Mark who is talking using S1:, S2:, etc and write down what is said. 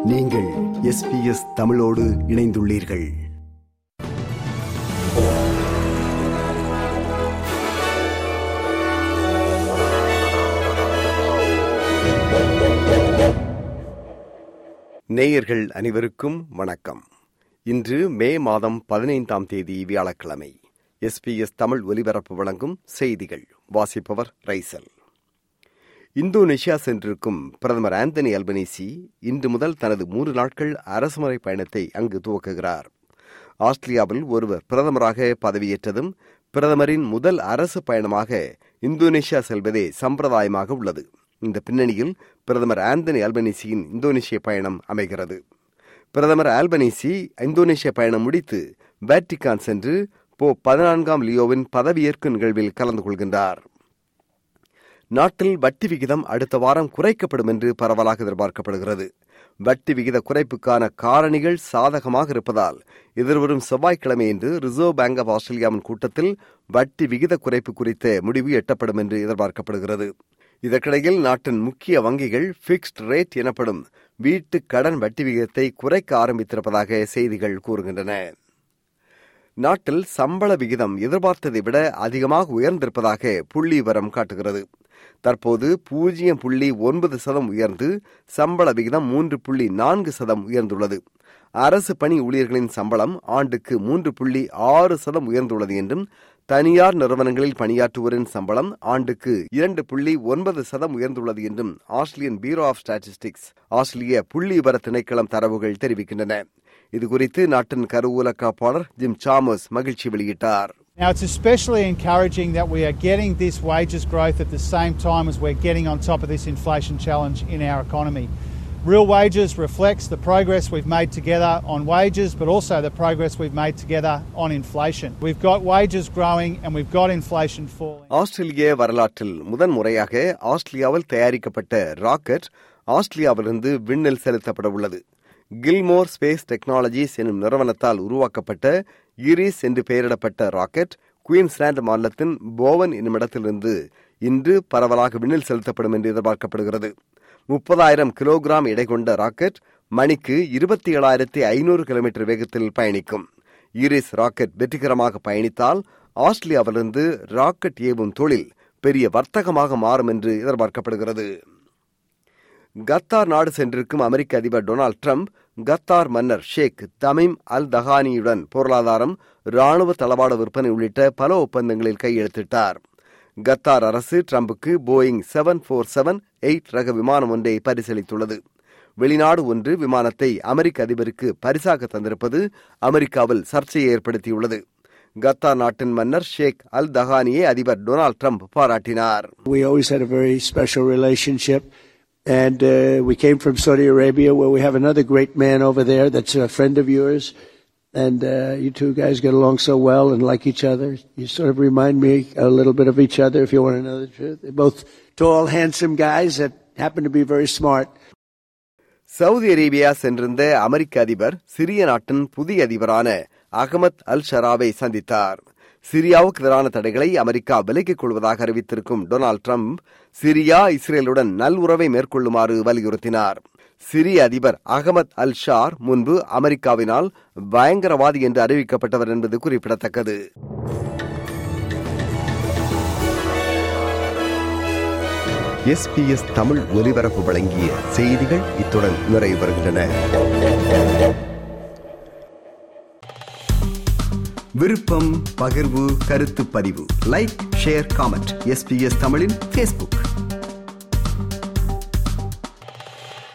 S1: நீங்கள் எஸ்பிஎஸ் தமிழோடு இணைந்துள்ளீர்கள் நேயர்கள் அனைவருக்கும் வணக்கம் இன்று மே மாதம் பதினைந்தாம் தேதி வியாழக்கிழமை எஸ்பிஎஸ் தமிழ் ஒலிபரப்பு வழங்கும் செய்திகள் வாசிப்பவர் ரைசல் இந்தோனேஷியா சென்றிருக்கும் பிரதமர் ஆந்தனி அல்பனீசி இன்று முதல் தனது மூன்று நாட்கள் அரசுமுறை பயணத்தை அங்கு துவக்குகிறார் ஆஸ்திரேலியாவில் ஒருவர் பிரதமராக பதவியேற்றதும் பிரதமரின் முதல் அரசு பயணமாக இந்தோனேஷியா செல்வதே சம்பிரதாயமாக உள்ளது இந்த பின்னணியில் பிரதமர் ஆந்தனி அல்பனீசியின் இந்தோனேஷிய பயணம் அமைகிறது பிரதமர் ஆல்பனீசி இந்தோனேஷிய பயணம் முடித்து வேட்டிகான் சென்று போ பதினான்காம் லியோவின் பதவியேற்கும் நிகழ்வில் கலந்து கொள்கின்றார் நாட்டில் வட்டி விகிதம் அடுத்த வாரம் குறைக்கப்படும் என்று பரவலாக எதிர்பார்க்கப்படுகிறது வட்டி விகித குறைப்புக்கான காரணிகள் சாதகமாக இருப்பதால் எதிர்வரும் செவ்வாய்க்கிழமை என்று ரிசர்வ் பேங்க் ஆஃப் ஆஸ்திரேலியாவின் கூட்டத்தில் வட்டி விகித குறைப்பு குறித்த முடிவு எட்டப்படும் என்று எதிர்பார்க்கப்படுகிறது இதற்கிடையில் நாட்டின் முக்கிய வங்கிகள் பிக்ஸ்ட் ரேட் எனப்படும் வீட்டு கடன் வட்டி விகிதத்தை குறைக்க ஆரம்பித்திருப்பதாக செய்திகள் கூறுகின்றன நாட்டில் சம்பள விகிதம் எதிர்பார்த்ததை விட அதிகமாக உயர்ந்திருப்பதாக புள்ளி விவரம் காட்டுகிறது தற்போது பூஜ்ஜியம் புள்ளி ஒன்பது சதம் உயர்ந்து சம்பள விகிதம் மூன்று புள்ளி நான்கு சதம் உயர்ந்துள்ளது அரசு பணி ஊழியர்களின் சம்பளம் ஆண்டுக்கு மூன்று புள்ளி ஆறு சதம் உயர்ந்துள்ளது என்றும் தனியார் நிறுவனங்களில் பணியாற்றுவோரின் சம்பளம் ஆண்டுக்கு இரண்டு புள்ளி ஒன்பது சதம் உயர்ந்துள்ளது என்றும் ஆஸ்திரேலியன் பியூரோ ஆஃப் ஸ்டாட்டிஸ்டிக்ஸ் ஆஸ்திரேலிய புள்ளி விவர திணைக்களம் தரவுகள் தெரிவிக்கின்றன இதுகுறித்து நாட்டின் கருவூல காப்பாளர் ஜிம் சாமஸ் மகிழ்ச்சி வெளியிட்டார்
S2: Now, it's especially encouraging that we are getting this wages growth at the same time as we're getting on top of this inflation challenge in our economy. Real wages reflects the progress we've made together on wages, but also the progress we've made together on inflation. We've got wages growing and we've got inflation falling.
S1: ஆஸ்திரேலிய வரலாற்றில் முதன் முறையாக ஆஸ்திரேலியாவில் தயாரிக்கப்பட்ட rocket ஆஸ்திரேலியாவிலிருந்து விண்ணில் செலுத்தப்பட உள்ளது Gilmore space technologies எனும் நிறுவனத்தால் உருவாக்கப்பட்ட இரிஸ் என்று பெயரிடப்பட்ட ராக்கெட் குயின்ஸ்லாந்து மாநிலத்தின் போவன் என்னும் இடத்திலிருந்து இன்று பரவலாக விண்ணில் செலுத்தப்படும் என்று எதிர்பார்க்கப்படுகிறது முப்பதாயிரம் கிலோகிராம் எடை கொண்ட ராக்கெட் மணிக்கு இருபத்தி ஏழாயிரத்தி ஐநூறு கிலோமீட்டர் வேகத்தில் பயணிக்கும் இரிஸ் ராக்கெட் வெற்றிகரமாக பயணித்தால் ஆஸ்திரேலியாவிலிருந்து ராக்கெட் ஏவும் தொழில் பெரிய வர்த்தகமாக மாறும் என்று எதிர்பார்க்கப்படுகிறது கத்தார் நாடு சென்றிருக்கும் அமெரிக்க அதிபர் டொனால்டு ட்ரம்ப் கத்தார் மன்னர் ஷேக் தமீம் அல் தஹானியுடன் பொருளாதாரம் ராணுவ தளவாட விற்பனை உள்ளிட்ட பல ஒப்பந்தங்களில் கையெழுத்திட்டார் கத்தார் அரசு ட்ரம்புக்கு Boeing seven four seven eight ரக விமானம் ஒன்றை பரிசீலித்துள்ளது வெளிநாடு ஒன்று விமானத்தை அமெரிக்க அதிபருக்கு பரிசாக தந்திருப்பது அமெரிக்காவில் சர்ச்சையை ஏற்படுத்தியுள்ளது கத்தார் நாட்டின் மன்னர் ஷேக் அல் தஹானியை அதிபர் டொனால்டு ட்ரம்ப் பாராட்டினார்
S3: We always had a very special relationship. And uh, we came from Saudi Arabia, where we have another great man over there that's a friend of yours. And uh, you two guys get along so well and like each other. You sort of remind me a little bit of each other, if you want to know the truth. They're both tall, handsome guys that happen to be very smart.
S1: Saudi Arabia சென்றிருந்த அமெரிக்க அதிபர் சிரிய நாட்டின் புதிய அதிபரான அகமத் அல் ஷராவை சந்தித்தார் சிரியாவுக்கு எதிரான தடைகளை America விலக்கிக் கொள்வதாக அறிவித்திருக்கும் டொனால்டு ட்ரம்ப் சிரியா இஸ்ரேலுடன் நல்லுறவை மேற்கொள்ளுமாறு வலியுறுத்தினார் சிரிய அதிபர் அகமத் அல் ஷார் முன்பு அமெரிக்காவினால் பயங்கரவாதி என்று அறிவிக்கப்பட்டவர் என்பது குறிப்பிடத்தக்கது எஸ்பிஎஸ் தமிழ் ஒலிபரப்பு வழங்கிய செய்திகள் இத்துடன் நிறைவு பெறுகின்றன விருப்பம் பகிர்வு கருத்து பதிவு லைக் ஷேர் காமெண்ட் எஸ்பிஎஸ் தமிழின் ஃபேஸ்புக்